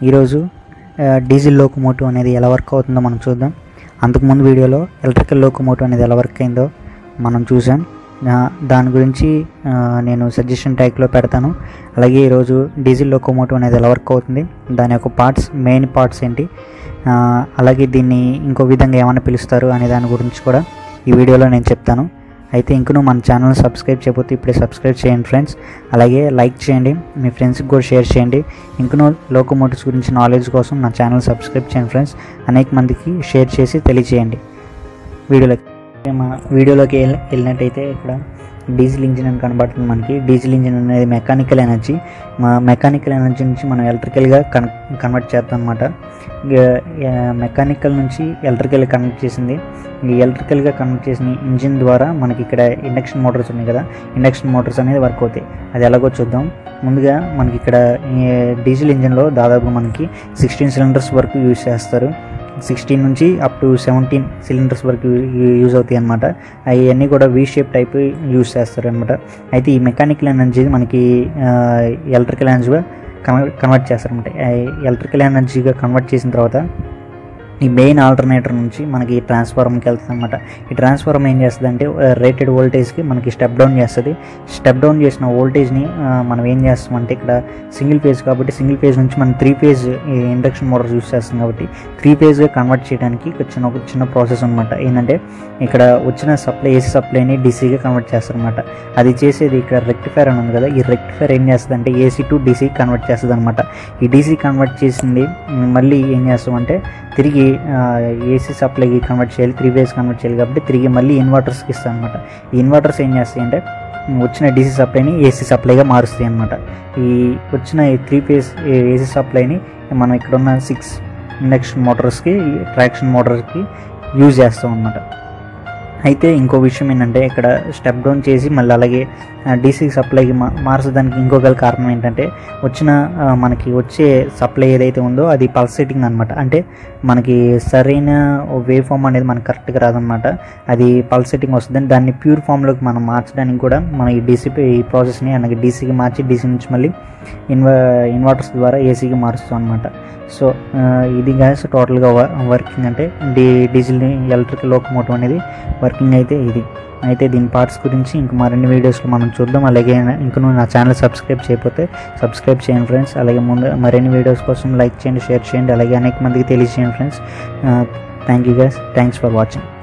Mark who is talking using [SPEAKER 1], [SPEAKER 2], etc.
[SPEAKER 1] ఈరోజు ఆ, diesel locomotive అనేది ఎలా వర్క్ అవుతుందో మనం చూద్దాం అంతకుముందు వీడియోలో ఎలక్ట్రికల్ లోకోమోటివ్ అనేది ఎలా వర్క్ అయిందో మనం చూసాం ఆ, దాని గురించి ఆ, నేను సజెషన్ ట్యాగ్లో పెడతాను అలాగే ఈరోజు డీజిల్ లోకోమోటివ్ అనేది ఎలా వర్క్ అవుతుంది దాని యొక్క పార్ట్స్ మెయిన్ పార్ట్స్ ఏంటి ఆ, అలాగే దీన్ని ఇంకో విధంగా ఏమైనా పిలుస్తారు అనే దాని గురించి కూడా ఈ వీడియోలో నేను చెప్తాను అయితే ఇంకను మన ఛానల్ సబ్స్క్రైబ్ చేయకపోతే ఇప్పుడే సబ్స్క్రైబ్ చేయండి ఫ్రెండ్స్ అలాగే లైక్ చేయండి మీ ఫ్రెండ్స్కి కూడా షేర్ చేయండి ఇంకను లోకోమోటివ్స్ గురించి నాలెడ్జ్ కోసం నా ఛానల్ సబ్స్క్రైబ్ చేయండి ఫ్రెండ్స్ అనేక మందికి షేర్ చేసి తెలియచేయండి వీడియోలోకి మన వీడియోలోకి వెళ్ళ వెళ్ళినట్టయితే ఇక్కడ డీజిల్ ఇంజిన్ అని కనబడుతుంది మనకి డీజిల్ ఇంజిన్ అనేది మెకానికల్ ఎనర్జీ మా మెకానికల్ ఎనర్జీ నుంచి మనం ఎలక్ట్రికల్గా కన్ కన్వర్ట్ చేస్తాం అనమాట మెకానికల్ నుంచి ఎలక్ట్రికల్ కన్వర్ట్ చేసింది ఈ ఎలక్ట్రికల్గా కన్వర్ట్ చేసిన ఇంజిన్ ద్వారా మనకి ఇక్కడ ఇండక్షన్ మోటార్స్ ఉన్నాయి కదా ఇండక్షన్ మోటార్స్ అనేది వర్క్ అవుతాయి అది ఎలాగో చూద్దాం ముందుగా మనకి ఇక్కడ ఈ డీజిల్ ఇంజిన్లో దాదాపు మనకి సిక్స్టీన్ సిలిండర్స్ వరకు యూజ్ చేస్తారు సిక్స్టీన్ నుంచి అప్ టు సెవెంటీన్ సిలిండర్స్ వరకు యూ- యూజ్ అవుతాయి అనమాట అవన్నీ కూడా వీ షేప్ టైప్ యూజ్ చేస్తారు అనమాట అయితే ఈ మెకానికల్ ఎనర్జీ మనకి ఎలక్ట్రికల్ ఎనర్జీగా కన్వర్ట్ కన్వర్ట్ చేస్తారనమాట ఎలక్ట్రికల్ ఎనర్జీగా కన్వర్ట్ చేసిన తర్వాత ఈ మెయిన్ ఆల్టర్నేటర్ నుంచి మనకి ట్రాన్స్ఫార్మర్కి వెళ్తుంది అనమాట ఈ ట్రాన్స్ఫార్మర్ ఏం చేస్తుంది అంటే రేటెడ్ వోల్టేజ్కి మనకి స్టెప్ డౌన్ చేస్తుంది స్టెప్ డౌన్ చేసిన వోల్టేజ్ని మనం ఏం చేస్తామంటే ఇక్కడ సింగిల్ పేజ్ కాబట్టి సింగిల్ పేజ్ నుంచి మనం three phase induction motor use చేస్తాం కాబట్టి త్రీ పేజ్గా కన్వర్ట్ చేయడానికి ఒక చిన్న ఒక చిన్న ప్రాసెస్ అనమాట ఏంటంటే ఇక్కడ వచ్చిన సప్లై ఏసీ సప్లైని డీసీగా కన్వర్ట్ చేస్తారనమాట అది చేసేది ఇక్కడ రెక్టిఫైర్ అని ఉంది కదా ఈ రెక్టిఫైర్ ఏం చేస్తుంది అంటే ఏసీ టు డీసీ కన్వర్ట్ చేస్తుంది అనమాట ఈ డీసీ కన్వర్ట్ చేసింది మ్, మళ్ళీ ఏం చేస్తామంటే తిరిగి ఏసీ సప్లైకి కన్వర్ట్ చేయాలి త్రీ ఫేజ్ కన్వర్ట్ చేయాలి కాబట్టి తిరిగి మళ్ళీ ఇన్వర్టర్స్కి ఇస్తాం అనమాట ఈ ఇన్వర్టర్స్ ఏం చేస్తాయి అంటే మ్, వచ్చిన డీసీ సప్లైని ఏసీ సప్లైగా మారుస్తాయి అనమాట ఈ వచ్చిన ఈ త్రీ ఫేజ్ ఏసీ సప్లైని మనం ఇక్కడ ఉన్న సిక్స్ ఇండక్షన్ మోటార్స్కి ట్రాక్షన్ మోటార్స్కి యూజ్ చేస్తాం అనమాట అయితే ఇంకో విషయం ఏంటంటే ఇక్కడ స్టెప్ డౌన్ చేసి మళ్ళీ అలాగే డీసీ సప్లైకి మా మార్చడానికి ఇంకొక కారణం ఏంటంటే వచ్చిన ఆ, మనకి వచ్చే సప్లై ఏదైతే ఉందో అది పల్సేటింగ్ అనమాట అంటే మనకి సరైన వేవ్ ఫామ్ అనేది మనకు కరెక్ట్గా రాదనమాట అది పల్సేటింగ్ వస్తుంది దాన్ని ప్యూర్ ఫామ్లోకి మనం మార్చడానికి కూడా మన ఈ డీసీ ఈ ప్రాసెస్ని అలాగే డీసీకి మార్చి డీసీ నుంచి మళ్ళీ ఇన్వ ఇన్వర్టర్స్ ద్వారా ఏసీకి మారుస్తాం అనమాట సో ఆ, ఇది గ్యాస్ టోటల్గా వర్కింగ్ అంటే డీ డీజిల్ ఎలక్ట్రికల్ లోకోమోటివ్ అనేది వర్కింగ్ అయితే ఇది అయితే దీని పార్ట్స్ గురించి ఇంక మరిన్ని వీడియోస్లో మనం చూద్దాం అలాగే ఇంక నువ్వు నా ఛానల్ సబ్స్క్రైబ్ చేయకపోతే సబ్స్క్రైబ్ చేయండి ఫ్రెండ్స్ అలాగే ముందు మరిన్ని వీడియోస్ కోసం లైక్ చేయండి షేర్ చేయండి అలాగే అనేక మందికి తెలియజేయండి friends thank you guys thanks for watching